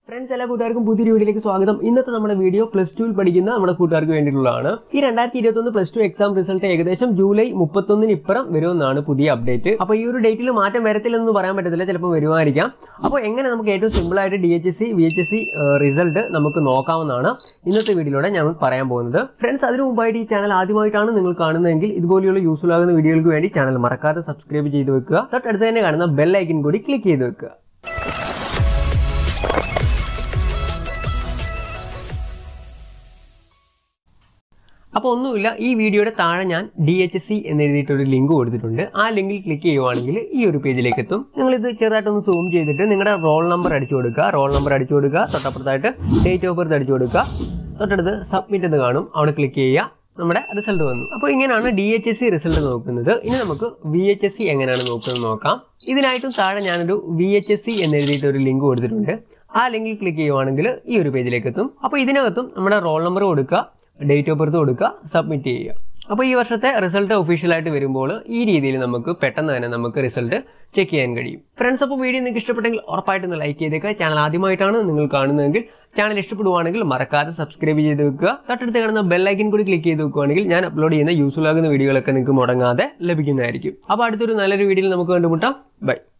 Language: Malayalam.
ഫ്രണ്ട്സ് എല്ലാ കൂട്ടുകാർക്കും പുതിയ വീഡിയോയിലേക്ക് സ്വാഗതം ഇന്നത്തെ നമ്മുടെ വീഡിയോ പ്ലസ് ടുവിൽ പഠിക്കുന്ന നമ്മുടെ കൂട്ടുകാർക്ക് വേണ്ടിയിട്ടുള്ളതാണ് ഈ രണ്ടായിരത്തി ഇരുപത്തൊന്ന് പ്ലസ് ടു എക്സാം റിസൾട്ട് ഏകദേശം ജൂലൈ മുപ്പത്തൊന്നിന് ഇപ്പുറം വരുമെന്നാണ് പുതിയ അപ്ഡേറ്റ് അപ്പോൾ ഈ ഒരു ഡേറ്റിൽ മാറ്റം വരത്തില്ലെന്ന് പറയാൻ പറ്റത്തില്ല ചിലപ്പോൾ വരുമായിരിക്കാം അപ്പോൾ എങ്ങനെ നമുക്ക് ഏറ്റവും സിമ്പിൾ ആയിട്ട് D H S C V H S C result നമുക്ക് നോക്കാവുന്നതാണ് ഇന്നത്തെ വീഡിയോയിലൂടെ ഞാൻ പറയാൻ പോകുന്നത് ഫ്രണ്ട്സ് അതിനു മുമ്പായിട്ട് ഈ ചാനൽ ആദ്യമായിട്ടാണ് നിങ്ങൾ കാണുന്നതെങ്കിൽ ഇതുപോലെയുള്ള യൂസ്ഫുൾ ആകുന്ന വീഡിയോകൾക്ക് വേണ്ടി ചാനൽ മറക്കാതെ സബ്സ്ക്രൈബ് ചെയ്ത് വെക്കുക തൊട്ടടുത്ത് തന്നെ കാണുന്ന ബെൽ ഐക്കൻ കൂടി ക്ലിക്ക് ചെയ്ത് വെക്കുക അപ്പോൾ ഒന്നുമില്ല ഈ വീഡിയോയുടെ താഴെ ഞാൻ ഡി എച്ച് എസ് സി എന്ന് എഴുതിയിട്ടൊരു ലിങ്ക് കൊടുത്തിട്ടുണ്ട് ആ ലിങ്കിൽ ക്ലിക്ക് ചെയ്യുവാണെങ്കിൽ ഈ ഒരു പേജിലേക്ക് എത്തും നിങ്ങൾ ഇത് ചെറുതായിട്ടൊന്ന് സൂം ചെയ്തിട്ട് നിങ്ങളുടെ റോൾ നമ്പർ അടിച്ചു കൊടുക്കുക റോൾ നമ്പർ അടിച്ചു കൊടുക്കുക തൊട്ടപ്പുറത്തായിട്ട് ഡേറ്റ് ഓഫ് ബർത്ത് അടിച്ചു കൊടുക്കുക തൊട്ടടുത്ത് സബ്മിറ്റ് എന്ന് കാണും അവിടെ ക്ലിക്ക് ചെയ്യുക നമ്മുടെ റിസൾട്ട് വന്നു അപ്പോൾ ഇങ്ങനെയാണ് D H S C result നോക്കുന്നത് ഇനി നമുക്ക് വി എച്ച് എസ് സി എങ്ങനെയാണ് നോക്കുന്നത് നോക്കാം ഇതിനായിട്ടും താഴെ ഞാനൊരു വി എച്ച് എസ് സി എന്ന് എഴുതിയിട്ട് ഒരു ലിങ്ക് കൊടുത്തിട്ടുണ്ട് ആ ലിങ്കിൽ ക്ലിക്ക് ചെയ്യുവാണെങ്കിൽ ഈ ഒരു പേജിലേക്ക് എത്തും അപ്പോൾ ഇതിനകത്തും നമ്മുടെ റോൾ നമ്പർ കൊടുക്കുക ഡേറ്റ് ഓഫ് ബർത്ത് കൊടുക്കുക സബ്മിറ്റ് ചെയ്യുക അപ്പോൾ ഈ വർഷത്തെ റിസൾട്ട് ഒഫീഷ്യലായിട്ട് വരുമ്പോൾ ഈ രീതിയിൽ നമുക്ക് പെട്ടെന്ന് തന്നെ നമുക്ക് റിസൾട്ട് ചെക്ക് ചെയ്യാൻ കഴിയും ഫ്രണ്ട്സ് അപ്പോൾ വീഡിയോ നിങ്ങൾക്ക് ഇഷ്ടപ്പെട്ടെങ്കിൽ ഉറപ്പായിട്ടും ഒന്ന് ലൈക്ക് ചെയ്തേക്കുക ചാനൽ ആദ്യമായിട്ടാണ് നിങ്ങൾ കാണുന്നതെങ്കിൽ ചാനൽ ഇഷ്ടപ്പെടുവാണെങ്കിൽ മറക്കാതെ സബ്സ്ക്രൈബ് ചെയ്ത് വെക്കുക തൊട്ടടുത്ത് കാണുന്ന ബെല്ലൈക്കൻ കൂടി ക്ലിക്ക് ചെയ്ത് വെക്കുകയാണെങ്കിൽ ഞാൻ അപ്ലോഡ് ചെയ്യുന്ന യൂസ്ഫുൾ ആകുന്ന വീഡിയോകളൊക്കെ നിങ്ങൾക്ക് മുടങ്ങാതെ ലഭിക്കുന്നതായിരിക്കും അപ്പോൾ അടുത്തൊരു നല്ലൊരു വീഡിയോയിൽ നമുക്ക് കണ്ടുമുട്ടാം ബൈ